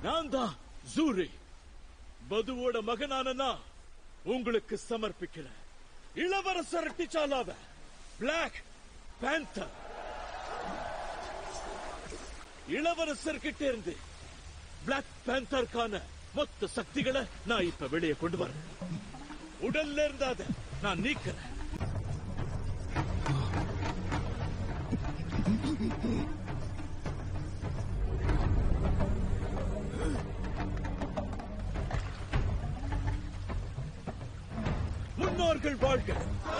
நான் தான் ஜூரி பதுவோட மகனான நான் உங்களுக்கு சமர்ப்பிக்கிறேன் இளவரசர் டிச்சாலாவ பிளாக் பேந்தர் இளவரசர் கிட்ட இருந்து பிளாக் பேந்தர்க்கான மொத்த சக்திகளை நான் இப்ப வெளியே கொண்டு வரேன் உடல்ல இருந்தாத நான் நீக்கிறேன் முன்னோர்கள் வாழ்க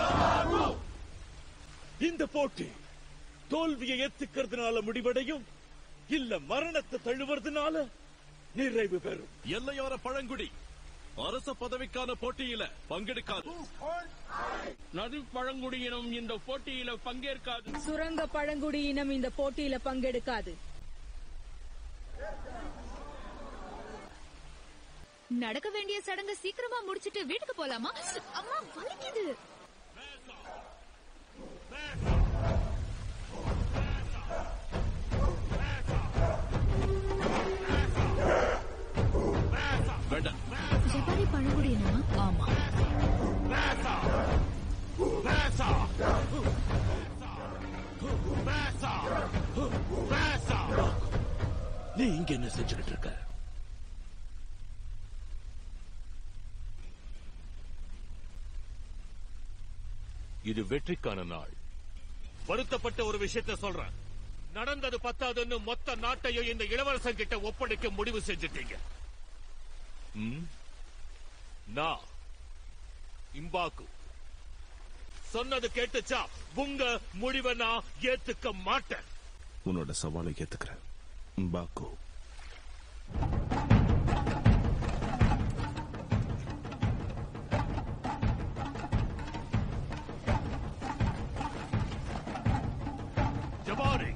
இந்த போட்டி தோல்வியை ஏத்துக்கிறதுனால முடிவடையும் இல்ல மரணத்தை தழுவுறதுனால நிறைவு பெறும் எல்லையோர பழங்குடி அரச பதவிக்கான போட்டியில பங்கெடுக்காது நதி பழங்குடியினம் இந்த போட்டியில பங்கேற்காது சுரங்க பழங்குடியினம் இந்த போட்டியில பங்கெடுக்காது நடக்க வேண்டிய சடங்க சீக்கிரமா முடிச்சிட்டு வீட்டுக்கு போலாமா அம்மா வலிக்குது வேண்டாம் ஜப்பானி பழங்குடியினமா ஆமா நீ இங்க என்ன செஞ்சுக்கிட்டு இருக்க இது வெற்றிக்கான நாள் வருத்தப்பட்ட ஒரு விஷயத்தை சொல்றேன் நடந்தது பத்தாதுன்னு மொத்த நாட்டையும் இந்த இளவரசன் கிட்ட ஒப்படைக்க முடிவு செஞ்சிட்டீங்க ம்? நான் இம்பாக்கு சொன்னது கேட்டுச்சா உங்க முடிவை நான் ஏத்துக்க மாட்டேன் உன்னோட சவாலை ஏத்துக்கிறேன் பாக்கு ஜபாரி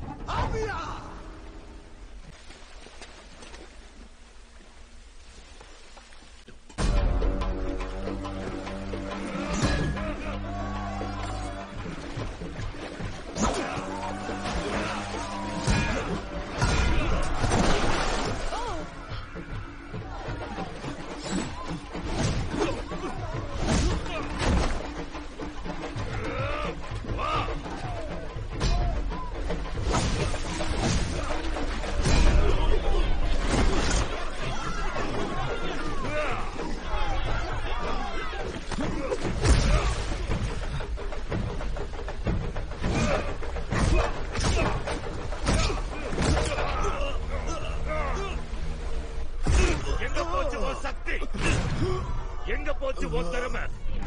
எங்க போச்சு உன் சக்தி எங்க போச்சு உன் திறமை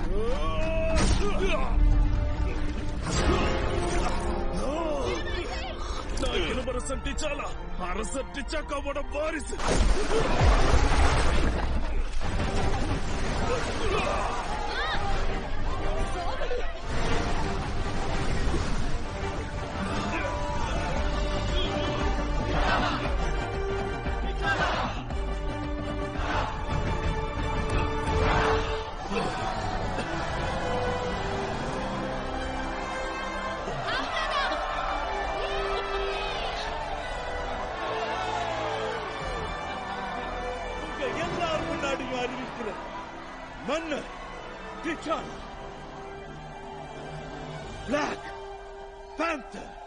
நான் இளவரசன் டிச்சாலா அரசர் டிச்சாக்காவோட வாரிசு உங்க எல்லார் முன்னாடியும் அறிவிக்கிறேன் மன்னர் டிச்சாலா பிளாக் பேந்தர்